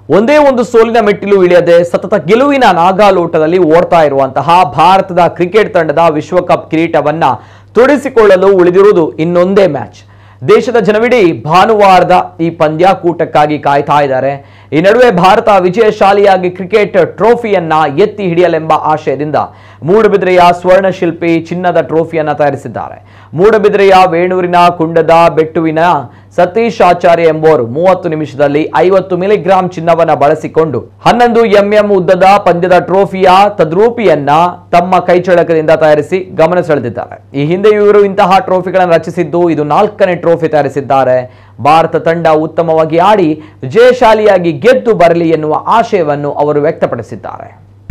ಒಂದೇ ಒಂದು ಸೋಲಿನ ಮೆಟ್ಟಿಲು ಇಳಿಯದೆ ಸತತ ಗೆಲುವಿನ ನಾಗಾಲೋಟದಲ್ಲಿ ಓಡ್ತಾ ಇರುವಂತಹ ಭಾರತದ ಕ್ರಿಕೆಟ್ ತಂಡದ ವಿಶ್ವಕಪ್ ಕಿರೀಟವನ್ನ ತೊಡಿಸಿಕೊಳ್ಳಲು ಉಳಿದಿರುವುದು ಇನ್ನೊಂದೇ ಮ್ಯಾಚ್ ದೇಶದ ಜನವಿಡೀ ಭಾನುವಾರದ ಈ ಪಂದ್ಯಾಕೂಟಕ್ಕಾಗಿ ಕಾಯ್ತಾ ಇದ್ದಾರೆ ಈ ನಡುವೆ ಭಾರತ ವಿಜಯಶಾಲಿಯಾಗಿ ಕ್ರಿಕೆಟ್ ಟ್ರೋಫಿಯನ್ನ ಎತ್ತಿ ಹಿಡಿಯಲೆಂಬ ಆಶಯದಿಂದ ಮೂಡಬಿದ್ರೆಯ ಸ್ವರ್ಣಶಿಲ್ಪಿ ಚಿನ್ನದ ಟ್ರೋಫಿಯನ್ನ ತಯಾರಿಸಿದ್ದಾರೆ ಮೂಡಬಿದ್ರೆಯ ವೇಣೂರಿನ ಕುಂಡದ ಬೆಟ್ಟುವಿನ ಸತೀಶ್ ಆಚಾರ್ಯ ಎಂಬುವರು ಮೂವತ್ತು ನಿಮಿಷದಲ್ಲಿ ಐವತ್ತು ಮಿಲಿಗ್ರಾಂ ಚಿನ್ನವನ್ನ ಬಳಸಿಕೊಂಡು ಹನ್ನೊಂದು ಎಂಎಂ ಉದ್ದದ ಪಂದ್ಯದ ಟ್ರೋಫಿಯ ತದ್ರೂಪಿಯನ್ನ ತಮ್ಮ ಕೈಚಳಕದಿಂದ ತಯಾರಿಸಿ ಗಮನ ಸೆಳೆದಿದ್ದಾರೆ ಈ ಹಿಂದೆ ಇವರು ಇಂತಹ ಟ್ರೋಫಿಗಳನ್ನು ರಚಿಸಿದ್ದು ಇದು ನಾಲ್ಕನೇ ಟ್ರೋಫಿ ತಯಾರಿಸಿದ್ದಾರೆ ಭಾರತ ತಂಡ ಉತ್ತಮವಾಗಿ ಆಡಿ ವಿಜಯಶಾಲಿಯಾಗಿ ಗೆದ್ದು ಬರಲಿ ಎನ್ನುವ ಆಶಯವನ್ನು ಅವರು ವ್ಯಕ್ತಪಡಿಸಿದ್ದಾರೆ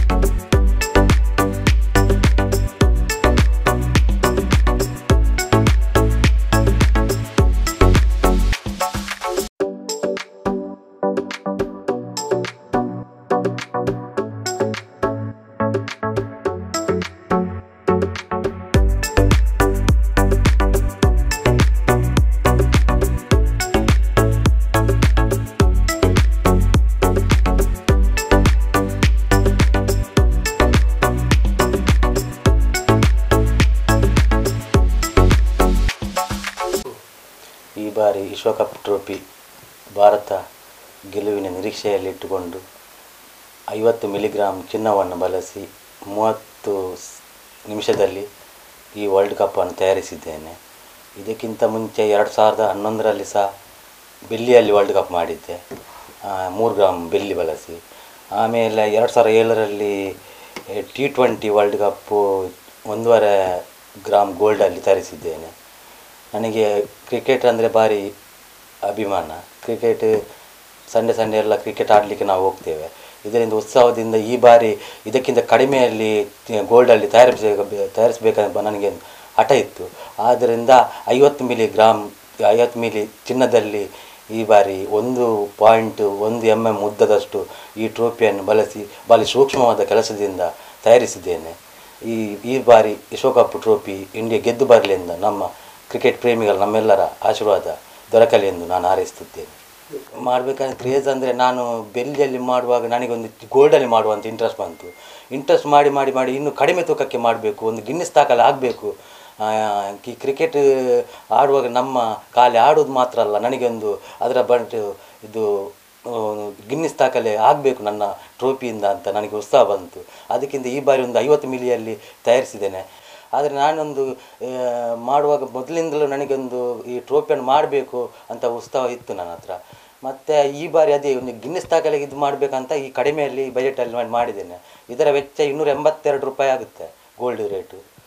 ಈ ಬಾರಿ ವಿಶ್ವಕಪ್ ಟ್ರೋಫಿ ಭಾರತ ಗೆಲುವಿನ ನಿರೀಕ್ಷೆಯಲ್ಲಿ ಇಟ್ಟುಕೊಂಡು ಐವತ್ತು ಮಿಲಿಗ್ರಾಂ ಚಿನ್ನವನ್ನು ಬಳಸಿ ಮೂವತ್ತು ಸ್- ನಿಮಿಷದಲ್ಲಿ ಈ ವರ್ಲ್ಡ್ ಕಪ್ಪನ್ನು ತಯಾರಿಸಿದ್ದೇನೆ ಇದಕ್ಕಿಂತ ಮುಂಚೆ ಎರಡು ಸಾವಿರದ ಹನ್ನೊಂದರಲ್ಲಿ ಸಹ ಬೆಳ್ಳಿಯಲ್ಲಿ ವರ್ಲ್ಡ್ ಕಪ್ ಮಾಡಿದ್ದೆ ಆ, ಮೂರು ಗ್ರಾಮ್ ಬೆಳ್ಳಿ ಬಳಸಿ ಆಮೇಲೆ ಎರಡು ಸಾವಿರದ ಏಳರಲ್ಲಿ ಟಿ ಟ್ವೆಂಟಿ ವರ್ಲ್ಡ್ ಕಪ್ಪು ಒಂದೂವರೆ ಗ್ರಾಮ್ ಗೋಲ್ಡಲ್ಲಿ ತಯಾರಿಸಿದ್ದೇನೆ ನನಗೆ ಕ್ರಿಕೆಟ್ ಅಂದರೆ ಭಾರಿ ಅಭಿಮಾನ ಕ್ರಿಕೆಟ್ ಸಂಡೇ ಸಂಡೇ ಎಲ್ಲ ಕ್ರಿಕೆಟ್ ಆಡಲಿಕ್ಕೆ ನಾವು ಹೋಗ್ತೇವೆ ಇದರಿಂದ ಉತ್ಸವದಿಂದ ಈ ಬಾರಿ ಇದಕ್ಕಿಂತ ಕಡಿಮೆಯಲ್ಲಿ ಗೋಲ್ಡಲ್ಲಿ ತಯಾರಿಸ ತಯಾರಿಸಬೇಕೆಂಬ ನನಗೆ ಹಠ ಇತ್ತು ಆದ್ದರಿಂದ ಐವತ್ತು ಮಿಲಿ ಗ್ರಾಮ್ ಐವತ್ತು ಮಿಲಿ ಚಿನ್ನದಲ್ಲಿ ಈ ಬಾರಿ ಒಂದು ಪಾಯಿಂಟ್ ಒಂದು ಎಮ್ ಎಮ್ ಉದ್ದದಷ್ಟು ಈ ಟ್ರೋಫಿಯನ್ನು ಬಳಸಿ ಭಾರಿ ಸೂಕ್ಷ್ಮವಾದ ಕೆಲಸದಿಂದ ತಯಾರಿಸಿದ್ದೇನೆ ಈ ಈ ಬಾರಿ ವಿಶ್ವಕಪ್ ಟ್ರೋಫಿ ಇಂಡಿಯಾ ಗೆದ್ದು ಬರಲಿ ಎಂದು ನಮ್ಮ ಕ್ರಿಕೆಟ್ ಪ್ರೇಮಿಗಳ ನಮ್ಮೆಲ್ಲರ ಆಶೀರ್ವಾದ ದೊರಕಲಿ ಎಂದು ನಾನು ಹಾರೈಸುತ್ತೇನೆ ಮಾಡಬೇಕಾದ್ರೆ ಕ್ರೇಜ್ ಅಂದರೆ ನಾನು ಬೆಳ್ಳಿಯಲ್ಲಿ ಮಾಡುವಾಗ ನನಗೊಂದು ಗೋಲ್ಡಲ್ಲಿ ಮಾಡುವಂಥ ಇಂಟ್ರೆಸ್ಟ್ ಬಂತು ಇಂಟ್ರೆಸ್ಟ್ ಮಾಡಿ ಮಾಡಿ ಮಾಡಿ ಇನ್ನು ಕಡಿಮೆ ತೂಕಕ್ಕೆ ಮಾಡಬೇಕು ಒಂದು ಗಿನ್ನಿಸ್ ದಾಖಲೆ ಆಗಬೇಕು ಈ ಕ್ರಿಕೆಟ್ ಆಡುವಾಗ ನಮ್ಮ ಖಾಲಿ ಆಡೋದು ಮಾತ್ರ ಅಲ್ಲ ನನಗೊಂದು ಅದರ ಬಟ್ ಇದು ಆ, ಗಿನ್ನಿಸ್ ದಾಖಲೆ ಆಗಬೇಕು ನನ್ನ ಟ್ರೋಫಿಯಿಂದ ಅಂತ ನನಗೆ ಉತ್ಸಾಹ ಬಂತು ಅದಕ್ಕಿಂತ ಈ ಬಾರಿ ಒಂದು ಐವತ್ತು ಮಿಲಿಯಲ್ಲಿ ತಯಾರಿಸಿದ್ದೇನೆ ಆದರೆ ನಾನೊಂದು ಆ, ಮಾಡುವಾಗ ಮೊದಲಿಂದಲೂ ನನಗೊಂದು ಈ ಟ್ರೋಫಿಯನ್ನು ಮಾಡಬೇಕು ಅಂತ ಉತ್ಸಾಹ ಇತ್ತು ನನ್ನ ಹತ್ರ ಮತ್ತು ಈ ಬಾರಿ ಅದೇ ಒಂದು ಗಿನ್ನಿಸ್ ದಾಖಲೆಗೆ ಇದು ಮಾಡಬೇಕಂತ ಈ ಕಡಿಮೆಯಲ್ಲಿ ಬಜೆಟಲ್ಲಿ ಮಾಡಿ ಮಾಡಿದ್ದೇನೆ ಇದರ ವೆಚ್ಚ ಇನ್ನೂರ ಎಂಬತ್ತೆರಡು ರೂಪಾಯಿ ಆಗುತ್ತೆ ಗೋಲ್ಡ್ ರೇಟು